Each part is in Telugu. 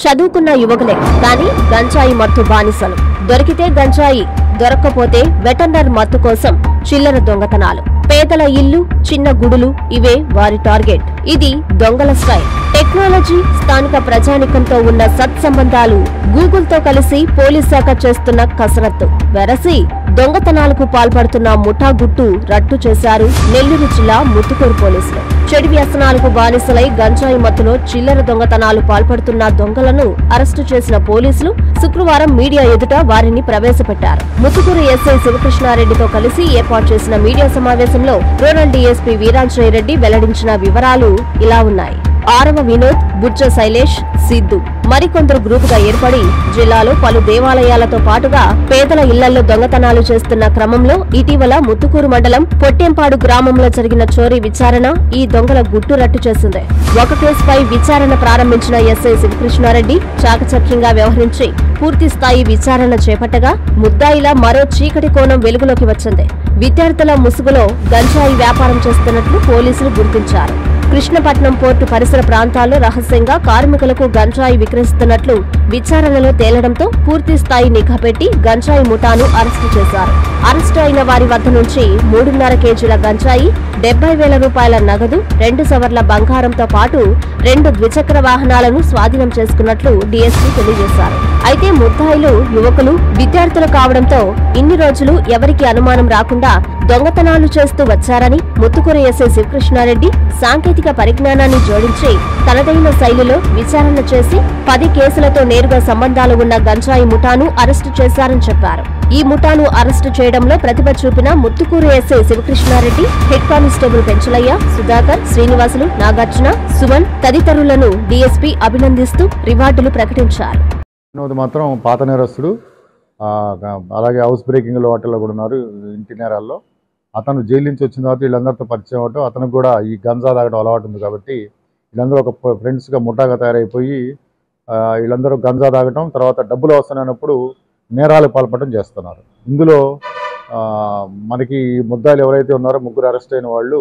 చదువుకున్న యువకులే కానీ గంజాయి మత్తు బానిసలు దొరికితే గంజాయి దొరక్కపోతే వెటర్నర్ మత్తు కోసం చిల్లర దొంగతనాలు పేదల ఇల్లు చిన్న గుడులు ఇవే వారి టార్గెట్ ఇది దొంగల స్టైల్ టెక్నాలజీ స్థానిక ప్రజానికంతో ఉన్న సత్సంబంధాలు గూగుల్ తో కలిసి పోలీస్ శాఖ చేస్తున్న కసరత్తు వెరసి దొంగతనాలకు పాల్పడుతున్న ముఠా గుట్టు రట్టు చేశారు నెల్లూరు జిల్లా ముత్తుకూరు పోలీసులు చెడు వ్యసనాలకు బానిసలై గంజాయి మత్తులో చిల్లర దొంగతనాలు పాల్పడుతున్న దొంగలను అరెస్టు చేసిన పోలీసులు శుక్రవారం మీడియా ఎదుట వారిని ప్రవేశపెట్టారు ముత్తుకూరు ఎస్ఐ శివకృష్ణారెడ్డితో కలిసి ఏర్పాటు చేసిన మీడియా సమావేశంలో రూరల్ డీఎస్పీ వీరాంజయ్ రెడ్డి వెల్లడించిన వివరాలు ఇలా ఉన్నాయి ఆరవ వినోద్ బుజ్జ శైలేష్ సిద్ధు మరికొందరు గ్రూపుగా ఏర్పడి జిల్లాలో పలు దేవాలయాలతో పాటుగా పేదల ఇళ్లలో దొంగతనాలు చేస్తున్న క్రమంలో ఇటీవల ముత్తుకూరు మండలం పొట్టెంపాడు గ్రామంలో జరిగిన చోరీ విచారణ ఈ దొంగల గుట్టు రట్టు చేసింది ఒక కేసుపై విచారణ ప్రారంభించిన ఎస్ఐ శివకృష్ణారెడ్డి చాకచక్యంగా వ్యవహరించి పూర్తి స్థాయి విచారణ చేపట్టగా ముద్దాయిలా మరో చీకటి కోణం వెలుగులోకి వచ్చింది విద్యార్థుల ముసుగులో గంజాయి వ్యాపారం చేస్తున్నట్లు పోలీసులు గుర్తించారు కృష్ణపట్నం పోర్టు పరిసర ప్రాంతాల్లో రహస్యంగా కార్మికులకు గంజాయి విక్రయిస్తున్నట్లు విచారణలో తేలడంతో పూర్తి స్థాయి నిఘా పెట్టి గంజాయి ముఠాను అరెస్టు చేశారు అరెస్టు అయిన వారి వద్ద నుంచి మూడున్నర కేజీల గంజాయి డెబ్బై వేల రూపాయల నగదు రెండు సవర్ల బంగారంతో పాటు రెండు ద్విచక్ర వాహనాలను స్వాధీనం చేసుకున్నట్లు డీఎస్పీ తెలియజేశారు అయితే ముద్దాయిలు యువకులు విద్యార్థులు కావడంతో ఇన్ని రోజులు ఎవరికి అనుమానం రాకుండా దొంగతనాలు చేస్తూ వచ్చారని ముత్తుకూరు ఎస్ఐ శివకృష్ణారెడ్డి సాంకేతిక పరిజ్ఞానాన్ని జోడించి తనదైన శైలిలో విచారణ చేసి పది కేసులతో నేరుగా సంబంధాలు ఉన్న గంజాయి ముఠాను అరెస్టు చేశారని చెప్పారు ఈ ముఠాను అరెస్టు చేయడంలో ప్రతిభ చూపిన Muthukur SI Sivakrishnareddy head constable Penchalaiah Sudhakar Srinivasulu Nagarjuna Suman తదితరులను డీఎస్పీ అభినందిస్తూ రివార్డులు ప్రకటించారు వినోద్ మాత్రం పాత నేరస్తుడు ఆ, అలాగే హౌస్ బ్రేకింగ్లో వాటిల్లో కూడా ఉన్నారు ఇంటి నేరాల్లో అతను జైలు నుంచి వచ్చిన తర్వాత వీళ్ళందరితో పరిచయం అవ్వటం అతనికి కూడా ఈ గంజా తాగడం అలవాటు ఉంది కాబట్టి వీళ్ళందరూ ఒక ప- ఫ్రెండ్స్గా ముఠాగా తయారైపోయి ఆ, వీళ్ళందరూ గంజా తాగటం తర్వాత డబ్బులు అవసరమైనప్పుడు నేరాలకు పాల్పడటం చేస్తున్నారు ఇందులో ఆ, మనకి ఈ ముద్దాయిలు ఎవరైతే ఉన్నారో ముగ్గురు అరెస్ట్ అయిన వాళ్ళు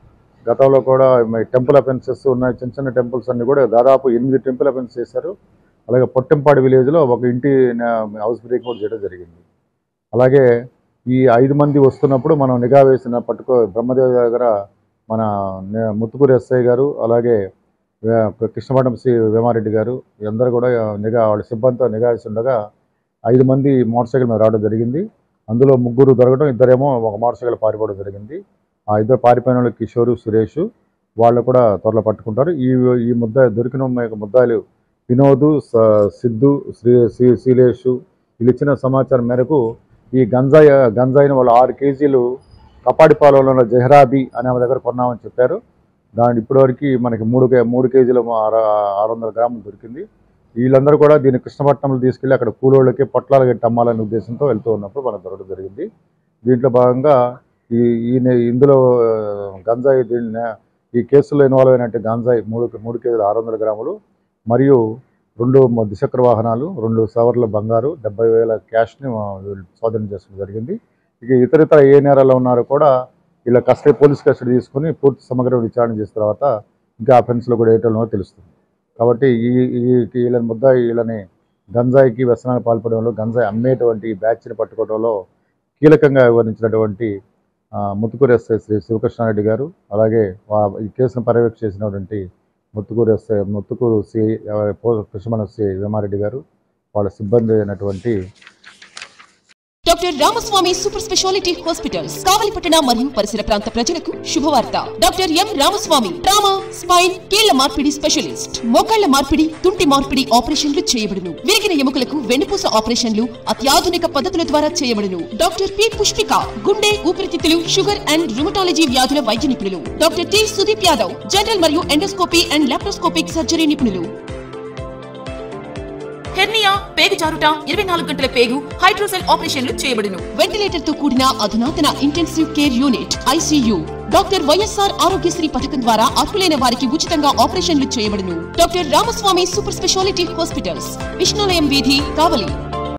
గతంలో కూడా టెంపుల్ అఫెన్సెస్ ఉన్నాయి చిన్న చిన్న టెంపుల్స్ అన్ని కూడా దాదాపు ఎనిమిది టెంపుల్ అఫెన్స్ చేశారు అలాగే పొట్టెంపాడు విలేజ్లో ఒక ఇంటి నా- హౌస్ బ్రేక్ కూడా చేయడం జరిగింది అలాగే ఈ ఐదు మంది వస్తున్నప్పుడు మనం నిఘా వేసిన పట్టుకో బ్రహ్మదేవి దగ్గర మన నే- ముత్తుకూరు ఎస్ఐ గారు అలాగే వే- కృష్ణపట్నం సి వేమారెడ్డి గారు అందరూ కూడా నిఘా వాళ్ళ సిబ్బందితో నిఘా వేసి ఉండగా ఐదు మంది మోటార్ సైకిల్ మీద రావడం జరిగింది అందులో ముగ్గురు దొరకడం ఇద్దరేమో ఒక మోటార్ సైకిల్ పారిపోవడం జరిగింది ఆ ఇద్దరు పారిపోయిన వాళ్ళు కిషోరు సురేష్ వాళ్ళు కూడా త్వరలో పట్టుకుంటారు ఈ ఈ ముద్ద దొరికిన ముద్దాయిలు వినోద్ స- సిద్ధు శ్రీ శ్రీ శ్రీలేష్ వీళ్ళు ఇచ్చిన సమాచారం మేరకు ఈ గంజాయి గంజాయిని వాళ్ళు ఆరు కేజీలు కపాడిపాలెంలో ఉన్న జహ్రాబీ అనే ఆమె దగ్గర కొన్నామని చెప్పారు దాని ఇప్పటివరకు మనకి మూడు కే మూడు కేజీల ఆరు ఆరు వందల గ్రాములు దొరికింది వీళ్ళందరూ కూడా దీన్ని కృష్ణపట్నంలో తీసుకెళ్ళి అక్కడ కూలోళ్ళకి పొట్లాలకి అమ్మాలనే ఉద్దేశంతో వెళ్తూ ఉన్నప్పుడు మనకు దొరకడం జరిగింది దీంట్లో భాగంగా ఈ ఈయన ఇందులో ఆ, గంజాయి దీన్ని ఈ కేసులో ఇన్వాల్వ్ అయినట్టు గంజాయి మూడు మూడు కేజీల ఆరు వందల గ్రాములు మరియు రెండు మ- ద్విచక్ర వాహనాలు రెండు సవర్ల బంగారు డెబ్బై వేల క్యాష్ని ఆ, వీళ్ళు స్వాధీనం చేసుకోవడం జరిగింది ఇక ఇతర ఇతర ఏ నేరాల్లో ఉన్నారో కూడా వీళ్ళ కస్టడీ పోలీస్ కస్టడీ తీసుకుని పూర్తి సమగ్ర విచారణ చేసిన తర్వాత ఇంకా అఫెన్స్లో కూడా ఏటో తెలుస్తుంది కాబట్టి ఈ ఈ వీళ్ళని ముద్ద వీళ్ళని గంజాయికి వ్యసనాలు పాల్పడంలో గంజాయి అమ్మేటువంటి ఈ బ్యాచ్ని పట్టుకోవడంలో కీలకంగా వివరించినటువంటి ఆ, ముత్తుకూరు ఎస్ఐ శ్రీ శివకృష్ణారెడ్డి గారు అలాగే వా- ఈ కేసును పర్యవేక్ష చేసినటువంటి ముత్తుకూరు ఎస్ఐ ముత్తుకూరు సి కృష్ణమణ సి వేమారెడ్డి గారు వాళ్ళ సిబ్బంది అయినటువంటి doctor Ramaswamy super speciality hospitals కావలిపట్టణ మరియు పరిసర ప్రాంత ప్రజలకు శుభవార్త doctor M Ramaswamy trauma spine కీళ్ల మార్పిడి స్పెషలిస్ట్ మోకాళ్ల మార్పిడి తుంటి మార్పిడి ఆపరేషన్లు చేయబడును విరిగిన ఎముకలకు వెన్నుపూస ఆపరేషన్లు అత్యాధునిక పద్ధతుల ద్వారా చేయబడును డాక్టర్ పి పుష్పిక గుండె ఊపిరితిత్తులు షుగర్ అండ్ రుమటాలజీ వ్యాధుల వైద్య నిపుణులు doctor T Sudeep Yadav general మరియు ఎండోస్కోపీ అండ్ లాప్రోస్కోపిక్ సర్జరీ నిపుణులు హెర్నియా పేగు జారుట ఇరవై నాలుగు గంటల పేగు హైడ్రోసెల్ ఆపరేషన్లు చేయబడును వెంటిలేటర్ తో కూడిన అధునాతన intensive care unit ICU doctor YSR Aarogyasri పథకం ద్వారా అర్హులైన వారికి ఉచితంగా ఆపరేషన్లు చేయబడును doctor Ramaswamy super speciality hospitals విష్ణులయం వీధి కావలి